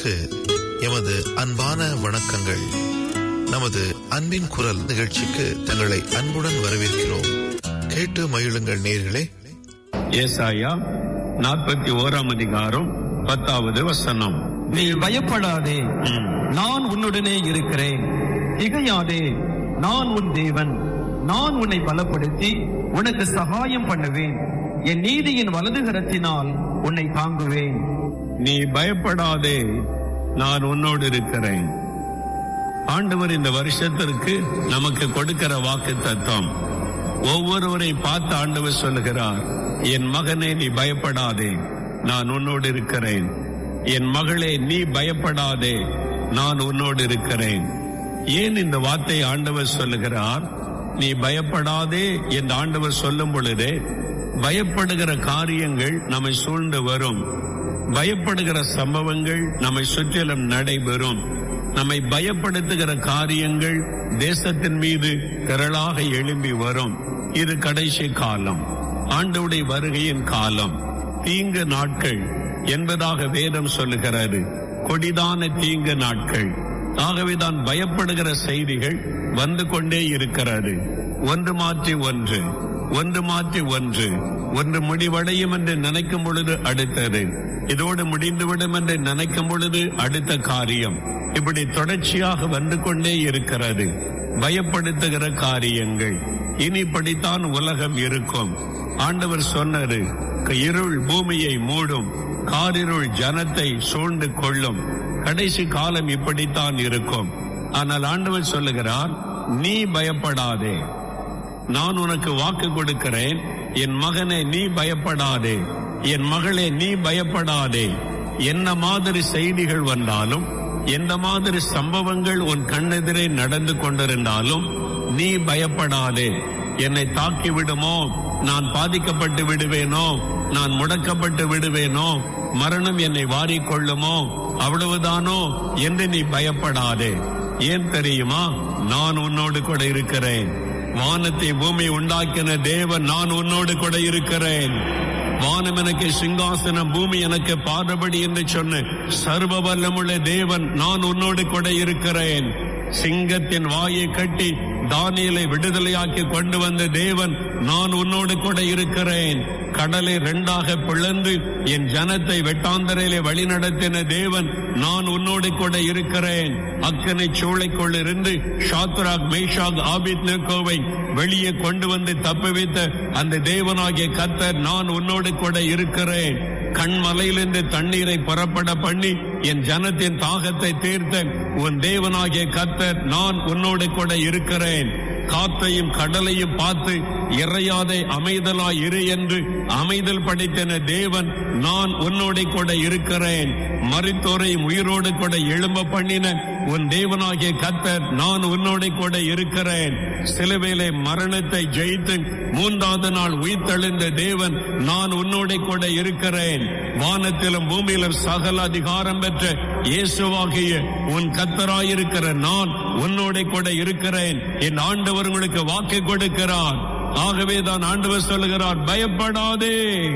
நேயர்களுக்கு எமது அன்பான வணக்கங்கள் நமது அன்பின் குரல் நிகழ்ச்சிக்கு தங்களை அன்புடன் வரவேற்கிறோம் கேட்டு மகிழுங்கள் நேயர்களே ஏசாயா நாற்பத்தி ஓராம் அதிகாரம் பத்தாவது வசனம் நீ பயப்படாதே ம். நான் உன்னுடனே இருக்கிறேன் திகையாதே நான் உன் தேவன் நான் உன்னை பலப்படுத்தி உனக்கு சகாயம் பண்ணுவேன் என் நீதியின் வலதுகரத்தினால் உன்னை தாங்குவேன் நீ பயப்படாதே நான் உன்னோடு இருக்கிறேன் ஆண்டவர் இந்த வருஷத்திற்கு நமக்கு கொடுக்கிற வாக்கு தத்துவம் ஒவ்வொருவரை பார்த்து ஆண்டவர் சொல்லுகிறார் என் மகனே நீ பயப்படாதே நான் உன்னோடு இருக்கிறேன் என் மகளே நீ பயப்படாதே நான் உன்னோடு இருக்கிறேன் ஏன் இந்த வார்த்தை ஆண்டவர் சொல்லுகிறார் நீ பயப்படாதே என்று ஆண்டவர் சொல்லும் பொழுதே பயப்படுகிற காரியங்கள் நம்மை சூழ்ந்து வரும் பயப்படுகிற சம்பவங்கள் நம்மை சுற்றிலும் நடைபெறும் நம்மை பயப்படுத்துகிற காரியங்கள் தேசத்தின் மீது திரளாக எழும்பி வரும் இது கடைசி காலம் ஆண்டவுடைய வருகையின் காலம் தீங்கு நாட்கள் என்பதாக வேதம் சொல்லுகிறது கொடிதான தீங்கு நாட்கள் ஆகவேதான் பயப்படுகிற செய்திகள் வந்து கொண்டே இருக்கிறது ஒன்று மாற்றி ஒன்று ஒன்று மாற்றி ஒன்று ஒன்று முடிவடையும் என்று நினைக்கும் பொழுது அடுத்தது இதோடு முடிந்துவிடும் என்று நினைக்கும் பொழுது அடுத்த காரியம் இப்படி தொடர்ச்சியாக வந்து கொண்டே இருக்கிறது பயப்படுத்துகிற காரியங்கள் இனி படித்தான் உலகம் இருக்கும் ஆண்டவர் சொன்னது இருள் பூமியை மூடும் காரிருள் ஜனத்தை சூழ்ந்து கொள்ளும் கடைசி காலம் இப்படித்தான் இருக்கும் ஆனால் ஆண்டவர் சொல்லுகிறார் நீ பயப்படாதே நான் உனக்கு வாக்கு கொடுக்கிறேன் என் மகனே நீ பயப்படாதே என் மகளே நீ பயப்படாதே என்ன மாதிரி செய்திகள் வந்தாலும் எந்த மாதிரி சம்பவங்கள் உன் கண்ணெதிரே நடந்து கொண்டிருந்தாலும் நீ பயப்படாதே என்னை தாக்கி விடுமோ நான் பாதிக்கப்பட்டு விடுவேனோ நான் முடக்கப்பட்டு விடுவேனோ மரணம் என்னை வாரிக்கொள்ளுமோ அவ்வளவுதானோ என்று நீ பயப்படாதே ஏன் தெரியுமா நான் உன்னோடு கூட இருக்கிறேன் வானத்தை பூமி உண்டாக்கின தேவன் நான் உன்னோடு கூட இருக்கிறேன் வானம் எனக்கு சிங்காசனம் பூமி எனக்கு பாதபடி என்று சொன்ன சர்வ வல்லமுள்ள தேவன் நான் உன்னோடு கூட இருக்கிறேன் சிங்கத்தின் வாயை கட்டி தானியலை விடுதலையாக்கி கொண்டு வந்த தேவன் நான் உன்னோடு கூட இருக்கிறேன் கடலை இரண்டாக பிளந்து என் ஜனத்தை வெட்டாந்தரையிலே வழிநடத்தின தேவன் நான் உன்னோடு கூட இருக்கிறேன் அக்கனை சூளைக்குள் இருந்து ஷாத்ராக் மேஷாக் ஆபித் நேக்கோவை வெளியே கொண்டு வந்து தப்புவித்த அந்த தேவனாகிய கத்தர் நான் உன்னோடு கூட இருக்கிறேன் கண்மலையிலிருந்து தண்ணீரை புறப்பட பண்ணி என் ஜனத்தின் தாகத்தை தீர்த்த உன் தேவனாகிய கத்தர் நான் உன்னோடு கூட இருக்கிறேன் காற்றையும் கடலையும் பார்த்து இறையாதே அமைதலாய் இரு என்று அமைதல் படைத்தன தேவன் நான் உன்னோட கூட இருக்கிறேன் மறித்தோரையும் உயிரோடு கூட எழும்ப பண்ணின உன் தேவனாகிய கத்தர் நான் உன்னோட கூட இருக்கிறேன் சிலுவையிலே மரணத்தை ஜெயித்து மூன்றாவது நாள் உயிர்த்தெழுந்த தேவன் நான் உன்னோட கூட இருக்கிறேன் வானத்திலும் பூமியிலும் சகல அதிகாரம் பெற்ற இயேசுவாகிய உன் கத்தராயிருக்கிற நான் உன்னோட கூட இருக்கிறேன் என் ஆண்டவர் உங்களுக்கு வாக்கு கொடுக்கிறார் ஆகவே தான் ஆண்டவர் சொல்லுகிறார் பயப்படாதே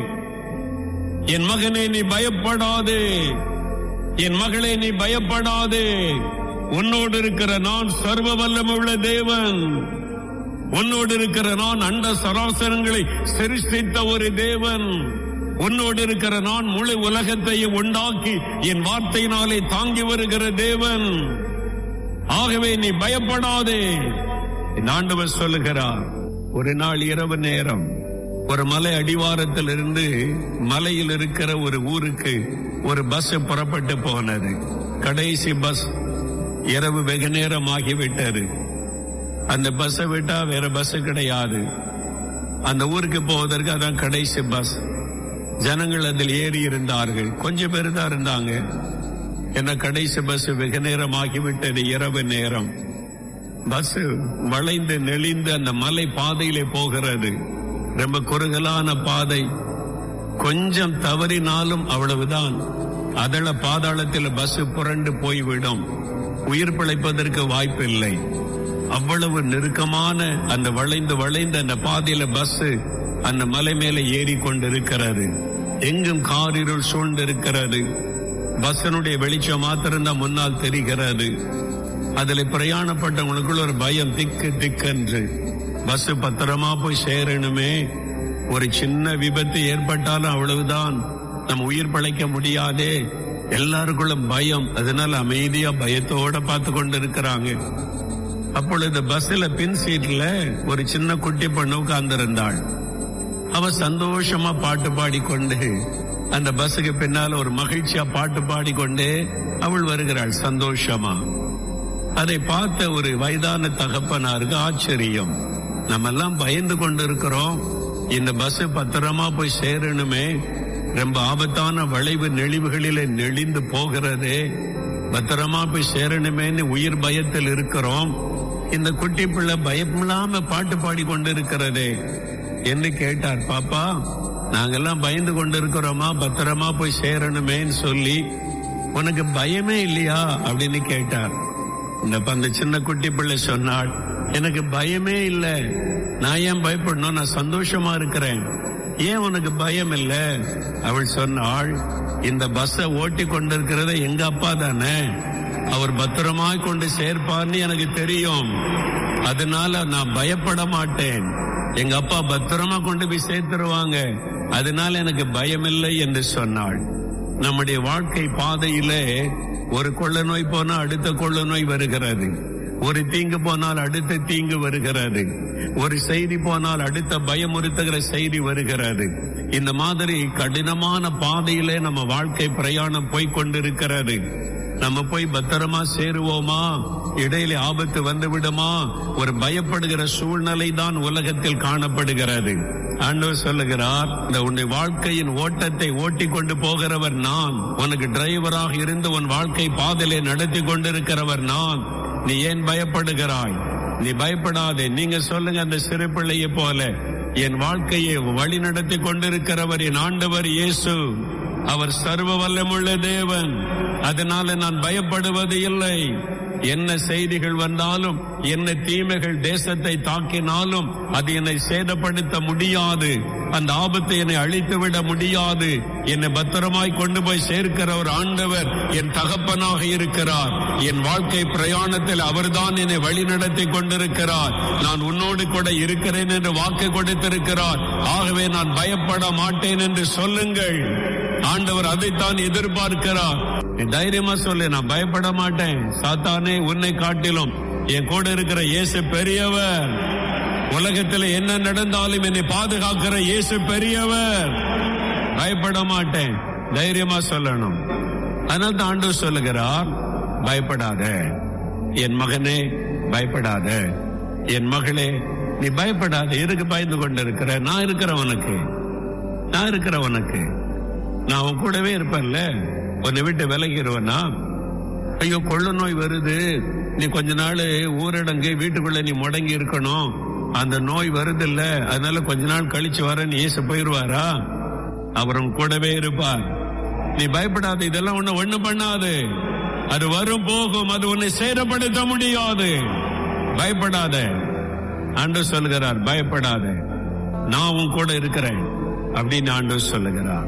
என் மகனே நீ பயப்படாதே என் மகளே நீ பயப்படாதே உன்னோடு இருக்கிற நான் சர்வ வல்லமுள்ள தேவன் உன்னோடு இருக்கிற நான் அண்ட சராசரங்களை சிருஷ்டித்த ஒரு தேவன் உன்னோடு இருக்கிற நான் முழு உலகத்தையும் உண்டாக்கி என் வார்த்தையினாலே தாங்கி வருகிற தேவன் ஆகவே நீ பயப்படாதே என் ஆண்டவர் சொல்லுகிறார் ஒரு நாள் இரவு நேரம் ஒரு மலை அடிவாரத்தில் இருந்து மலையில் இருக்கிற ஒரு ஊருக்கு ஒரு பஸ் புறப்பட்டு போனது கடைசி பஸ் இரவு வெகு நேரம் ஆகிவிட்டது அந்த பஸ்ஸை விட்டா வேற பஸ் கிடையாது அந்த ஊருக்கு போவதற்கு அதான் கடைசி பஸ் ஜனங்கள் அதில் ஏறி இருந்தார்கள் கொஞ்சம் பேர் தான் இருந்தாங்க என்ன கடைசி பஸ் வெகு நேரம் ஆகிவிட்டது இரவு நேரம் பஸ் வளைந்து நெளிந்து அந்த மலை பாதையிலே போகிறது ரொம்ப குறுகலான பாதை கொஞ்சம் தவறினாலும் அவ்வளவுதான் அதள பாதாளத்தில் பஸ் புரண்டு போய்விடும் உயிர் பிழைப்பதற்கு வாய்ப்பில்லை அவ்வளவு நெருக்கமான அந்த வளைந்து வளைந்த அந்த பாதையில பஸ் அந்த மலை மேல ஏறி கொண்டிருக்கிறது எங்கும் காரிருள் சூழ்ந்திருக்கிறது பஸ்ஸனுடைய வெளிச்சம் மாத்திரம்தான் முன்னால் தெரிகிறது அதுல பிரயாணப்பட்டவங்களுக்குள்ள ஒரு பயம் திக்கு திக்கென்று பஸ் பத்திரமா போய் சேரணுமே ஒரு சின்ன விபத்து ஏற்பட்டாலும் அவ்வளவுதான் நம்ம உயிர் பிழைக்க முடியாதே எல்லாருக்குள்ள பயம் அதனால அமைதியா பயத்தோட பார்த்து கொண்டு இருக்கிறாங்க அப்பொழுது பஸ்ல பின் சீட்ல ஒரு சின்ன குட்டி பொண்ணு உட்கார்ந்திருந்தாள் அவ சந்தோஷமா பாட்டு பாடிக்கொண்டு அந்த பஸ்ஸுக்கு பின்னால ஒரு மகிழ்ச்சியா பாட்டு பாடிக்கொண்டே அவள் வருகிறாள் சந்தோஷமா அதை பார்த்த ஒரு வயதான தகப்பனாருக்கு ஆச்சரியம் நம்ம எல்லாம் பயந்து கொண்டு இருக்கிறோம் இந்த பஸ் பத்திரமா போய் சேரணுமே ரொம்ப ஆபத்தான வளைவு நெளிவுகளிலே நெளிந்து போகிறதே பத்திரமா போய் சேரணுமேன்னு உயிர் பயத்தில் இருக்கிறோம் இந்த குட்டி பிள்ளை பயமில்லாம பாட்டு பாடி கொண்டு இருக்கிறதே என்று கேட்டார் பாப்பா நாங்கெல்லாம் பயந்து கொண்டு இருக்கிறோமா பத்திரமா போய் சேரணுமேன்னு சொல்லி உனக்கு பயமே இல்லையா அப்படின்னு கேட்டார் இந்த அந்த சின்ன குட்டி பிள்ளை சொன்னாள் எனக்கு பயமே இல்ல நான் ஏன் பயப்படணும் நான் சந்தோஷமா இருக்கிறேன் ஏன் உனக்கு பயம் இல்ல அவள் சொன்னாள் இந்த பஸ்ஸை ஓட்டி கொண்டிருக்கிறது எங்க அப்பா தானே அவர் பத்திரமாய் கொண்டு சேர்ப்பார்னு எனக்கு தெரியும் அதனால நான் பயப்பட மாட்டேன் எங்க அப்பா பத்திரமா கொண்டு போய் சேர்த்துருவாங்க அதனால எனக்கு பயமில்லை என்று சொன்னாள் நம்முடைய வாழ்க்கை பாதையிலே ஒரு கொள்ள நோய் போனா அடுத்த கொள்ள நோய் வருகிறது ஒரு தீங்கு போனால் அடுத்த தீங்கு வருகிறது ஒரு செய்தி போனால் அடுத்த பயமுறுத்துகிற செய்தி வருகிறது இந்த மாதிரி கடினமான பாதையிலே நம்ம வாழ்க்கை பிரயாணம் போய் கொண்டிருக்கிறது நம்ம போய் பத்திரமா சேருவோமா இடையில ஆபத்து வந்து விடுமா ஒரு பயப்படுகிற சூழ்நிலை தான் உலகத்தில் காணப்படுகிறது ஆண்டவர் சொல்லுகிறார் இந்த உன்னை வாழ்க்கையின் ஓட்டத்தை ஓட்டி கொண்டு போகிறவர் நான் உனக்கு டிரைவராக இருந்து உன் வாழ்க்கை பாதையிலே நடத்தி கொண்டிருக்கிறவர் நான் நீ ஏன் பயப்படுகிறாய் நீ பயப்படாதே நீங்க சொல்லுங்க அந்த சிறு பிள்ளையை போல என் வாழ்க்கையை வழி நடத்தி கொண்டிருக்கிறவர் என் ஆண்டவர் இயேசு அவர் சர்வ வல்லமுள்ள தேவன் அதனால நான் பயப்படுவது இல்லை என்ன செய்திகள் வந்தாலும் என்ன தீமைகள் தேசத்தை தாக்கினாலும் அது என்னை சேதப்படுத்த முடியாது அந்த ஆபத்தை என்னை அழித்து விட முடியாது என்னை பத்திரமாய் கொண்டு போய் சேர்க்கிற ஒரு ஆண்டவர் என் தகப்பனாக இருக்கிறார் என் வாழ்க்கை பிரயாணத்தில் அவர்தான் என்னை வழிநடத்தி கொண்டிருக்கிறார் நான் உன்னோடு கூட இருக்கிறேன் என்று வாக்கு கொடுத்திருக்கிறார் ஆகவே நான் பயப்பட மாட்டேன் என்று சொல்லுங்கள் ஆண்டவர் அதைத்தான் எதிர்பார்க்கிறார் நீ தைரியமா சொல்லு நான் பயப்பட மாட்டேன் சாத்தானே உன்னை காட்டிலும் என் கூட இருக்கிற இயேசு பெரியவர் உலகத்தில் என்ன நடந்தாலும் என்னை பாதுகாக்கிற இயேசு பெரியவர் பயப்பட மாட்டேன் தைரியமா சொல்லணும் அதனால தான் ஆண்டவர் சொல்லுகிறார் பயப்படாத என் மகனே பயப்படாத என் மகளே நீ பயப்படாத எதுக்கு பயந்து கொண்டு இருக்கிற நான் இருக்கிறேன் உனக்கு நான் இருக்கிறேன் உனக்கு நான் உன் கூடவே இருப்பேன்ல உன்னை விட்டு விலகிடுவேனா ஐயோ கொள்ள நோய் வருது நீ கொஞ்ச நாள் ஊரடங்கு வீட்டுக்குள்ள நீ முடங்கி இருக்கணும் அந்த நோய் வருது இல்ல அதனால கொஞ்ச நாள் கழிச்சு வர நீ ஏசு போயிருவாரா அவர் உன் கூடவே இருப்பார் நீ பயப்படாத இதெல்லாம் உன்னை ஒண்ணு பண்ணாது அது வரும் போகும் அது உன்னை சேதப்படுத்த முடியாது பயப்படாத ஆண்டு சொல்லுகிறார் பயப்படாத நான் உன் கூட இருக்கிறேன் அப்படின்னு ஆண்டு சொல்லுகிறார்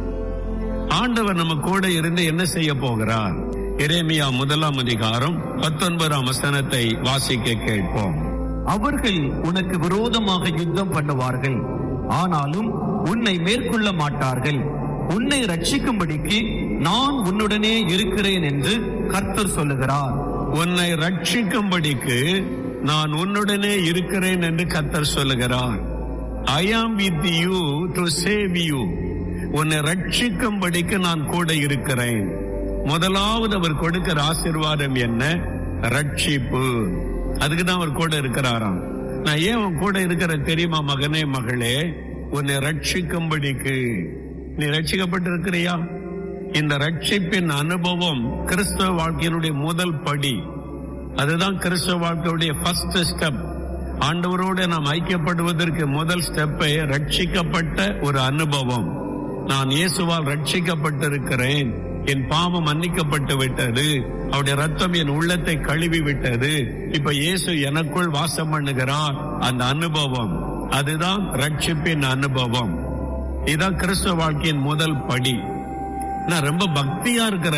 ஆண்டவர் நம்ம கூட இருந்து என்ன செய்ய போகிறார் எரேமியா முதலாம் அதிகாரம் பத்தொன்பதாம் வசனத்தை வாசிக்க கேட்போம் அவர்கள் உனக்கு விரோதமாக யுத்தம் பண்ணுவார்கள் ஆனாலும் உன்னை மேற்கொள்ள மாட்டார்கள் உன்னை ரட்சிக்கும்படிக்கு நான் உன்னுடனே இருக்கிறேன் என்று கர்த்தர் சொல்லுகிறார் உன்னை ரட்சிக்கும்படிக்கு நான் உன்னுடனே இருக்கிறேன் என்று கத்தர் சொல்லுகிறார் I am with you to save you உன்னை ரட்சிக்கும்படிக்கு நான் கூட இருக்கிறேன் முதலாவது அவர் கொடுக்கிற ஆசீர்வாதம் என்ன ரட்சிப்பு அதுக்கு தான் அவர் கூட இருக்கிறாராம் நான் ஏன் உன் கூட இருக்கிற தெரியுமா மகனே மகளே உன்னை ரட்சிக்கும்படிக்கு நீ ரட்சிக்கப்பட்டிருக்கிறியா இந்த ரட்சிப்பின் அனுபவம் கிறிஸ்தவ வாழ்க்கையினுடைய முதல் படி அதுதான் கிறிஸ்தவ வாழ்க்கையுடைய ஃபர்ஸ்ட் ஸ்டெப் ஆண்டவரோடு நாம் ஐக்கியப்படுவதற்கு முதல் ஸ்டெப்பை ரட்சிக்கப்பட்ட ஒரு அனுபவம் நான் இயேசுவால் ரட்சிக்கப்பட்டிருக்கிறேன் என் பாவம் மன்னிக்கப்பட்டு விட்டது அவருடைய ரத்தம் என் உள்ளத்தை கழுவி விட்டது இப்ப இயேசு எனக்குள் வாசம் பண்ணுகிறார் அந்த அனுபவம் அதுதான் ரட்சிப்பின் அனுபவம் இதுதான் கிறிஸ்தவ வாழ்க்கையின் முதல் படி நான் ரொம்ப பக்தியா இருக்கிறேன்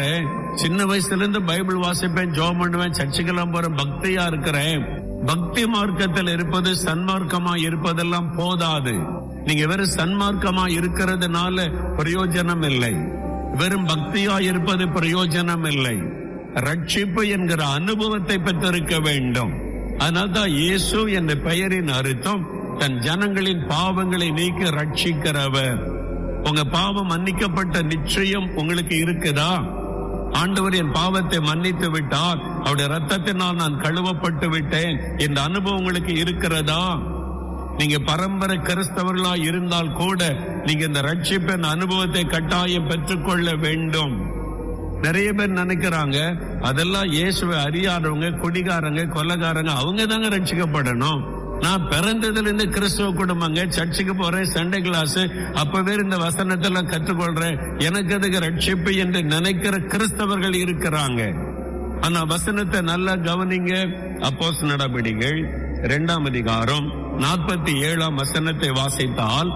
சின்ன வயசுல இருந்து பைபிள் வாசிப்பேன் ஜோம் பண்ணுவேன் சர்ச்சுக்கெல்லாம் போறேன் பக்தியா இருக்கிறேன் பக்தி மார்க்கத்தில் இருப்பது சன்மார்க்கமா இருப்பதெல்லாம் போதாது நீங்க வெறும் சன்மார்க்கமா இருக்கிறதுனால பிரயோஜனம் இல்லை வெறும் பக்தியா இருப்பது பிரயோஜனம் இல்லை ரட்சிப்பு என்கிற அனுபவத்தை பெற்றிருக்க வேண்டும் அதனால்தான் இயேசு என்ற பெயரின் அர்த்தம் தன் ஜனங்களின் பாவங்களை நீக்கி ரட்சிக்கிறவர் உங்க பாவம் மன்னிக்கப்பட்ட நிச்சயம் உங்களுக்கு இருக்குதா ஆண்டவர் என் பாவத்தை மன்னித்து விட்டார் அவருடைய ரத்தத்தினால் நான் கழுவப்பட்டு விட்டேன் இந்த அனுபவம் உங்களுக்கு இருக்கிறதா நீங்க பரம்பரை கிறிஸ்தவர்களா இருந்தால் கூட நீங்க இந்த ரட்சிப்பின் அனுபவத்தை கட்டாயம் பெற்றுக்கொள்ள வேண்டும் நிறைய பேர் நினைக்கிறாங்க அதெல்லாம் இயேசுவை அறியாதவங்க குடிகாரங்க கொலைகாரங்க அவங்க தாங்க ரட்சிக்கப்படணும் நான் பிறந்ததுல இருந்து கிறிஸ்துவ குடும்பங்க சர்ச்சுக்கு போறேன் சண்டே கிளாஸ் அப்பவே இந்த வசனத்தெல்லாம் கற்றுக்கொள்றேன் எனக்கு அதுக்கு ரட்சிப்பு என்று நினைக்கிற கிறிஸ்தவர்கள் இருக்கிறாங்க ஆனா வசனத்தை நல்லா கவனிங்க அப்போஸ் நடவடிக்கைகள் இரண்டாம் அதிகாரம் நாற்பத்தி ஏழாம் வசனத்தை வாசித்தால்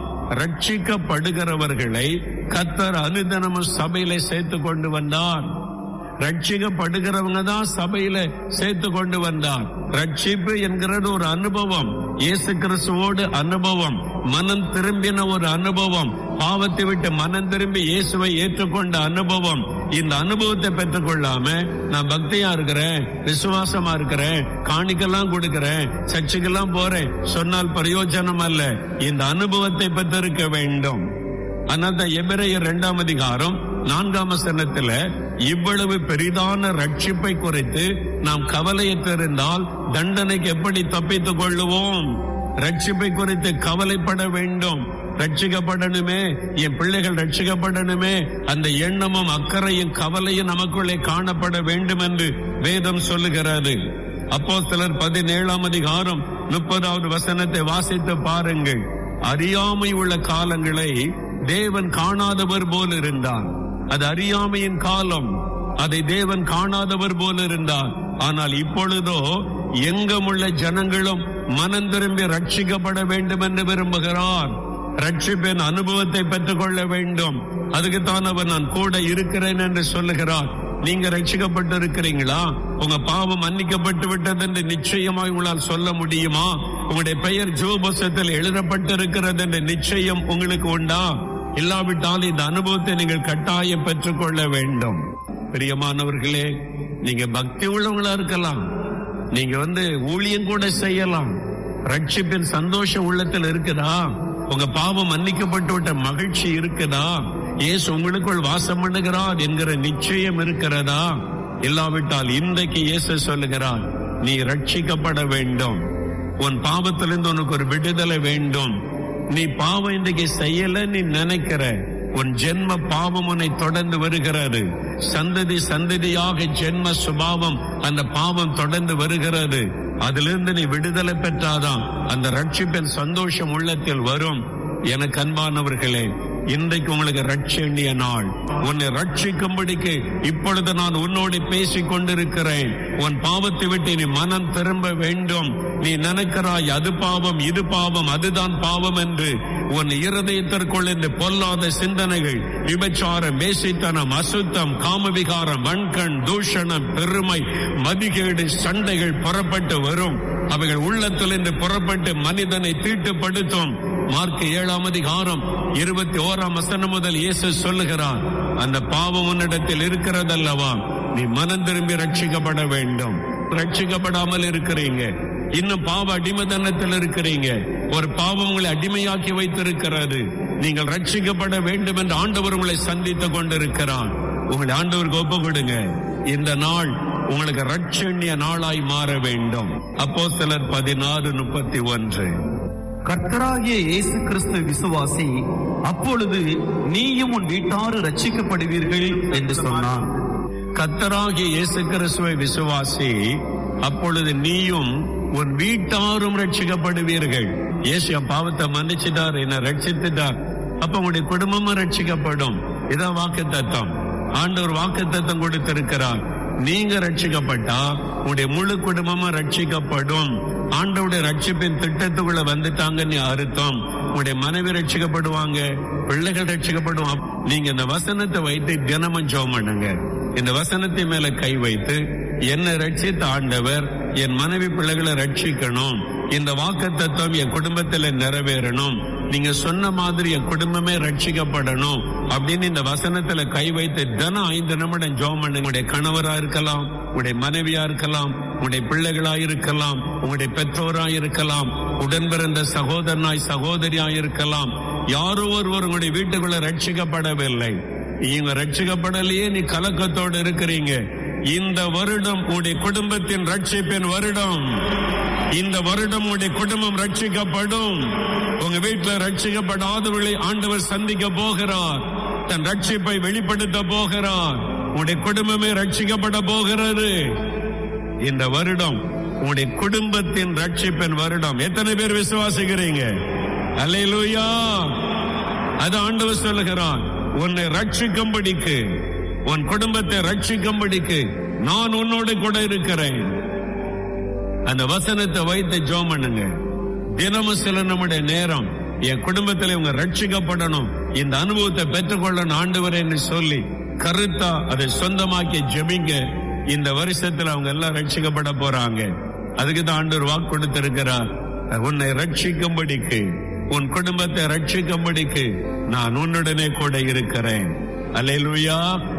ரட்சிக்கப்படுகிறவர்களை கத்தர் அனுதினமும் சபையில சேர்த்து கொண்டு வந்தார் ரட்சிக்கப்படுகிறவங்க தான் சபையில சேர்த்து கொண்டு வந்தார் ரட்சிப்பு என்கிறது ஒரு அனுபவம் இயேசு கிறிஸ்துவோடு அனுபவம் மனம் திரும்பின ஒரு அனுபவம் பாவத்தை விட்டு மனம் திரும்பி இயேசுவை ஏற்றுக்கொண்ட அனுபவம் இந்த அனுபவத்தை பெற்றுக்கொள்ளாம நான் பக்தியா இருக்கிறேன் விசுவாசமா இருக்கிறேன் காணிக்கெல்லாம் கொடுக்கிறேன் சர்ச்சுக்கெல்லாம் போறேன் சொன்னால் பிரயோஜனம் அல்ல இந்த அனுபவத்தை பெற்றிருக்க வேண்டும் அதனால எபிரேயர் இரண்டாம் அதிகாரம் நான்காம் வசனத்துல இவ்வளவு பெரிதான ரட்சிப்பை குறித்து நாம் கவலையற்றிருந்தால் தண்டனைக்கு எப்படி தப்பித்துக் கொள்ளுவோம் ரட்சிப்பை குறித்து கவலைப்பட வேண்டும் ரட்சிக்கப்படணுமே என் பிள்ளைகள் ரட்சிக்கப்படணுமே அந்த எண்ணமும் அக்கறையும் கவலையும் நமக்குள்ளே காணப்பட வேண்டும் என்று வேதம் சொல்லுகிறது அப்போ சிலர் பதினேழாம் அதிகாரம் முப்பதாவது வசனத்தை வாசித்து பாருங்கள் அறியாமை உள்ள காலங்களை தேவன் காணாதவர் போல் இருந்தார் அது அறியாமையின் காலம் அதை தேவன் காணாதவர் போல் இருந்தார் ஆனால் இப்பொழுதோ எங்கமுள்ள ஜனங்களும் மனம் திரும்பி ரட்சிக்கப்பட வேண்டும் என்று விரும்புகிறார் ரட்சிப்பின் அனுபவத்தை பெற்றுக்கொள்ள வேண்டும் அதுக்குத்தான் அவர் நான் கூட இருக்கிறேன் என்று சொல்லுகிறார் நீங்க ரட்சிக்கப்பட்டு இருக்கிறீங்களா உங்க பாவம் மன்னிக்கப்பட்டு விட்டது என்று நிச்சயமாய் உங்களால் சொல்ல முடியுமா உங்களுடைய பெயர் ஜோபசத்தில் எழுதப்பட்டிருக்கிறது என்ற நிச்சயம் உங்களுக்கு உண்டா இல்லாவிட்டால் இந்த அனுபவத்தை நீங்கள் கட்டாயம் பெற்றுக்கொள்ள வேண்டும் பிரியமானவர்களே நீங்க பக்தி உள்ளவங்களா இருக்கலாம் நீங்க வந்து ஊழியம் கூட செய்யலாம் ரட்சிப்பின் சந்தோஷம் உள்ளத்தில் இருக்குதா உங்க பாவம் மன்னிக்கப்பட்டு விட்ட மகிழ்ச்சி இருக்குதா இயேசு உங்களுக்குள் வாசம் பண்ணுகிறார் என்கிற நிச்சயம் இருக்கிறதா இல்லாவிட்டால் இன்றைக்கு இயேசு சொல்லுகிறார் நீ ரட்சிக்கப்பட வேண்டும் உன் பாவத்திலிருந்து உனக்கு ஒரு விடுதலை வேண்டும் நீ பாவம் இன்றைக்கு செய்யல நீ நினைக்கிற உன் ஜென்ம பாவம் உன்னை தொடர்ந்து வருகிறது சந்ததி சந்ததியாக ஜென்ம சுபாவம் அந்த பாவம் தொடர்ந்து வருகிறது அதிலிருந்து நீ விடுதலை பெற்றாதான் அந்த ரட்சிப்பின் சந்தோஷம் உள்ளத்தில் வரும் எனக்கு அன்பானவர்களே இன்றைக்கு உங்களுக்கு ரட்சண்டிய நாள் உன்னை ரட்சிக்கும்படிக்கு இப்பொழுது நான் உன்னோடு பேசிக் கொண்டிருக்கிறேன் உன் பாவத்தை விட்டு நீ மனம் திரும்ப வேண்டும் நீ நினைக்கிறாய் அது பாவம் இது பாவம் அதுதான் பாவம் என்று உன் இருதயத்திற்குள் இந்த பொல்லாத சிந்தனைகள் விபச்சாரம் மேசித்தனம் அசுத்தம் காமவிகாரம் வன்கண் தூஷணம் பெருமை மதிகேடு சண்டைகள் புறப்பட்டு வரும் அவைகள் உள்ளத்தில் இருந்து புறப்பட்டு மனிதனை தீட்டுப்படுத்தும் மார்க் ஏழாம் அதிகாரம் இருபத்தி ஓராம் வசனம் முதல் இயேசு சொல்லுகிறார் அந்த பாவம் உன்னிடத்தில் இருக்கிறதல்லவா நீ மனம் திரும்பி ரட்சிக்கப்பட வேண்டும் ரட்சிக்கப்படாமல் இருக்கிறீங்க இன்னும் பாவ அடிமதனத்தில் இருக்கிறீங்க ஒரு பாவம் உங்களை அடிமையாக்கி வைத்திருக்கிறது நீங்கள் ரட்சிக்கப்பட வேண்டும் என்று ஆண்டவர் உங்களை சந்தித்துக் கொண்டிருக்கிறார் உங்களை ஆண்டவருக்கு ஒப்பு கொடுங்க இந்த நாள் உங்களுக்கு ரட்சண்ய நாளாய் மாற வேண்டும் அப்போ சிலர் பதினாறு முப்பத்தி ஒன்று கர்த்தராகிய இயேசு கிறிஸ்து விசுவாசி அப்பொழுது நீயும் உன் வீட்டாரு ரட்சிக்கப்படுவீர்கள் என்று சொன்னான் கத்தராகிய இயேசு கிறிஸ்துவை விசுவாசி அப்பொழுது நீயும் உன் வீட்டாரும் ரட்சிக்கப்படுவீர்கள் இயேசு என் பாவத்தை மன்னிச்சிட்டார் என்ன ரட்சித்துட்டார் அப்ப உங்களுடைய குடும்பமும் ரட்சிக்கப்படும் இதான் வாக்கு தத்தம் ஆண்டவர் வாக்கு தத்தம் கொடுத்திருக்கிறார் நீங்க ரட்சிக்கப்பட்டா உங்களுடைய முழு குடும்பமும் ரட்சிக்கப்படும் ஆண்டவுடைய ரட்சிப்பின் திட்டத்துக்குள்ள வந்துட்டாங்கன்னு அர்த்தம் உங்களுடைய மனைவி ரட்சிக்கப்படுவாங்க பிள்ளைகள் ரட்சிக்கப்படுவாங்க நீங்க இந்த வசனத்தை வைத்து தினமும் ஜெபம் பண்ணுங்க இந்த வசனத்தின் மேல கை வைத்து என்னை ரட்சித்த ஆண்டவர் என் மனைவி பிள்ளைகளை ரட்சிக்கணும் இந்த வாக்கு தத்துவம் என் குடும்பத்துல நிறைவேறணும் நீங்க சொன்ன மாதிரி என் குடும்பமே ரட்சிக்கப்படணும் அப்படின்னு இந்த வசனத்துல கை வைத்து தினம் ஐந்து நிமிடம் ஜோம் பண்ணுங்க உங்களுடைய கணவரா இருக்கலாம் உங்களுடைய மனைவியா இருக்கலாம் உங்களுடைய பிள்ளைகளா இருக்கலாம் உங்களுடைய பெற்றோரா இருக்கலாம் உடன் பிறந்த சகோதரனாய் சகோதரியா இருக்கலாம் யாரோ ஒருவர் உங்களுடைய வீட்டுக்குள்ள ரட்சிக்கப்படவில்லை நீங்க ரட்சிக்கப்படலையே நீ கலக்கத்தோடு இருக்கிறீங்க இந்த வருடம் உடைய குடும்பத்தின் ரட்சிப்பின் வருடம் இந்த வருடம் உடைய குடும்பம் ரட்சிக்கப்படும் உங்க வீட்டுல ரட்சிக்கப்படாதவர்களை ஆண்டவர் சந்திக்க போகிறார் தன் ரட்சிப்பை வெளிப்படுத்த போகிறார் உடைய குடும்பமே ரட்சிக்கப்பட போகிறது இந்த வருடம் உங்களுடைய குடும்பத்தின் ரட்சிப்பின் வருடம் எத்தனை பேர் விசுவாசிக்கிறீங்க அல்லேலூயா அது ஆண்டவர் சொல்லுகிறான் உன்னை ரட்சிக்கும்படிக்கு உன் குடும்பத்தை ரட்சிக்கும்படிக்கு நான் உன்னோடு கூட இருக்கிறேன் அந்த வசனத்தை வைத்து ஜோம் பண்ணுங்க தினமும் சில நம்முடைய நேரம் என் குடும்பத்தில் இவங்க ரட்சிக்கப்படணும் இந்த அனுபவத்தை பெற்றுக்கொள்ளணும் ஆண்டவரேன்னு சொல்லி கருத்தா அதை சொந்தமாக்கி ஜெபிங்க இந்த வருஷத்துல அவங்க எல்லாம் ரட்சிக்கப்பட போறாங்க அதுக்கு தான் ஆண்டவர் வாக்கு கொடுத்திருக்கிறார் உன்னை ரட்சிக்கும்படிக்கு உன் குடும்பத்தை ரட்சிக்கும்படிக்கு நான் உன்னுடனே கூட இருக்கிறேன் அல்லேலூயா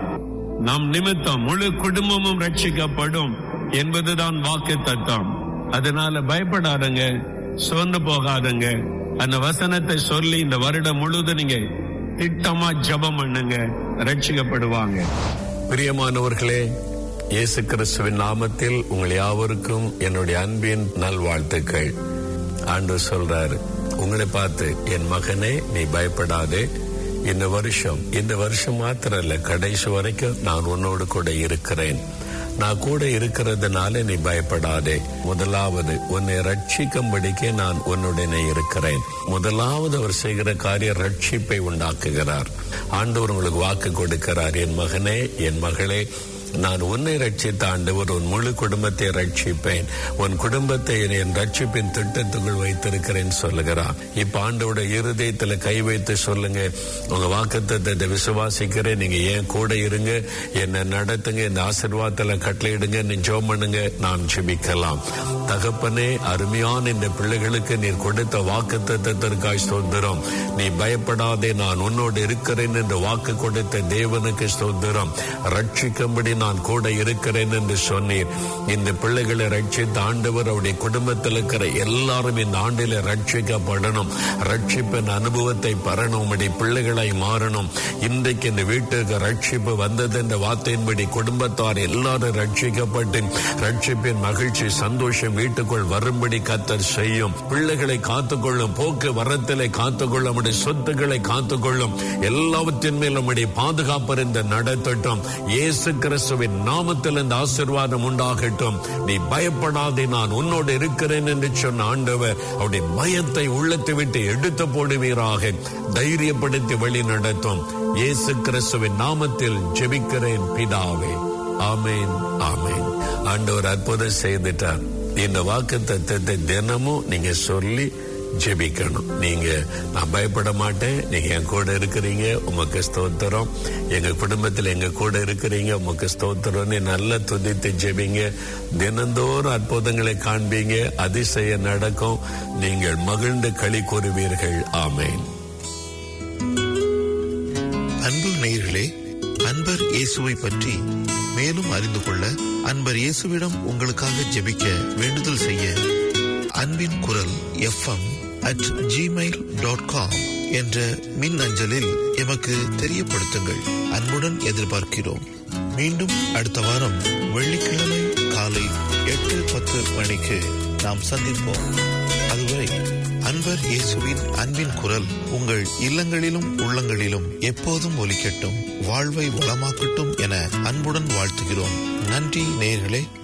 நம் நிமித்தம் முழு குடும்பமும் ரட்சிக்கப்படும் என்பதுதான் வாக்கு தத்துவம் அதனால பயப்படாதங்க சோர்ந்து போகாதங்க அந்த வசனத்தை சொல்லி இந்த வருடம் முழுவதும் நீங்க திட்டமா ஜெபம் பண்ணுங்க ரட்சிக்கப்படுவாங்க பிரியமானவர்களே இயேசு கிறிஸ்துவின் நாமத்தில் உங்கள் யாவருக்கும் என்னுடைய அன்பின் நல்வாழ்த்துக்கள் ஆண்டு சொல்றாரு உங்களை பார்த்து என் மகனே நீ பயப்படாதே இந்த வருஷம் இந்த வருஷம் மாத்திரம் இல்ல கடைசி வரைக்கும் நான் உன்னோடு கூட இருக்கிறேன் நான் கூட இருக்கிறதுனால நீ பயப்படாதே முதலாவது உன்னை ரட்சிக்கும்படிக்கே நான் உன்னுடனே இருக்கிறேன் முதலாவது அவர் செய்கிற காரியம் ரட்சிப்பை உண்டாக்குகிறார் ஆண்டவர் உங்களுக்கு வாக்கு கொடுக்கிறார் என் மகனே என் மகளே நான் உன்னை ரட்சித்த ஆண்டவர் உன் முழு குடும்பத்தை ரட்சிப்பேன் உன் குடும்பத்தை என் ரட்சிப்பின் திட்டத்துக்குள் வைத்திருக்கிறேன் சொல்லுகிறான் இப்ப ஆண்டோட இருதயத்துல கை வைத்து சொல்லுங்க உங்க வாக்குத்தத்தை விசுவாசிக்கிறேன் நீங்க ஏன் கூட இருங்க என்ன நடத்துங்க இந்த ஆசிர்வாதத்துல கட்டளையிடுங்க நீ ஜோம் பண்ணுங்க நாம் ஜெபிக்கலாம் தகப்பனே அருமையான இந்த பிள்ளைகளுக்கு நீர் கொடுத்த வாக்கு தத்தத்திற்காய் ஸ்தோத்திரம் நீ பயப்படாதே நான் உன்னோடு இருக்கிறேன் என்று வாக்கு கொடுத்த தேவனுக்கு ஸ்தோத்திரம் ரட்சிக்கும்படி நான் கூட இருக்கிறேன் என்று சொன்னீர் இந்த பிள்ளைகளை ரட்சித்த ஆண்டவர் அவருடைய குடும்பத்தில் இருக்கிற எல்லாரும் இந்த ஆண்டில ரட்சிக்கப்படணும் ரட்சிப்பின் அனுபவத்தை பெறணும் உம்முடைய பிள்ளைகளை மாறணும் இன்றைக்கு இந்த வீட்டுக்கு ரட்சிப்பு வந்தது என்ற வார்த்தையின்படி குடும்பத்தார் எல்லாரும் ரட்சிக்கப்பட்டு ரட்சிப்பின் மகிழ்ச்சி சந்தோஷம் வீட்டுக்குள் வரும்படி கத்தர் செய்யும் பிள்ளைகளை காத்துக்கொள்ளும் போக்கு வரத்திலே காத்துக்கொள்ளும் நம்முடைய சொத்துக்களை காத்துக்கொள்ளும் எல்லாவற்றின் மேல் நம்முடைய பாதுகாப்பு இந்த நடத்தட்டும் இயேசு கிறிஸ்துவின் நாமத்தில் இந்த ஆசிர்வாதம் உண்டாகட்டும் நீ பயப்படாதே நான் உன்னோடு இருக்கிறேன் என்று சொன்ன ஆண்டவர் அவருடைய பயத்தை உள்ளத்தை விட்டு எடுத்து போடுவீராக தைரியப்படுத்தி வழி நடத்தும் இயேசு கிறிஸ்துவின் நாமத்தில் ஜெபிக்கிறேன் பிதாவே ஆமேன் ஆமேன் ஆண்டவர் அற்புதம் செய்துட்டார் இந்த வாக்கு தத்துவத்தை தினமும் நீங்க சொல்லி ஜெபிக்கணும் நீங்க நான் பயப்பட மாட்டேன் நீங்க என் கூட இருக்கிறீங்க உமக்கு ஸ்தோத்திரம் எங்க குடும்பத்தில் எங்க கூட இருக்கிறீங்க உமக்கு ஸ்தோத்திரம்னு நல்லா துதித்து ஜெபிங்க தினந்தோறும் அற்புதங்களை காண்பீங்க அதிசயம் நடக்கும் நீங்கள் மகிழ்ந்து களி கூறுவீர்கள் ஆமேன் அன்பு நேயர்களே அன்பர் இயேசுவை பற்றி மேலும் அறிந்து கொள்ள அன்பர் இயேசுவிடம் உங்களுக்காக ஜெபிக்க வேண்டுதல் செய்ய அன்பின் குரல் FM at gmail dot com என்ற மின் அஞ்சலில் எமக்கு தெரியப்படுத்துங்கள் அன்புடன் எதிர்பார்க்கிறோம் மீண்டும் அடுத்த வாரம் வெள்ளிக்கிழமை காலை எட்டு பத்து மணிக்கு நாம் சந்திப்போம் அதுவரை அன்பர் இயேசுவின் அன்பின் குரல் உங்கள் இல்லங்களிலும் உள்ளங்களிலும் எப்போதும் ஒலிக்கட்டும் வாழ்வை வளமாக்கட்டும் என அன்புடன் வாழ்த்துகிறோம் நன்றி நேயர்களே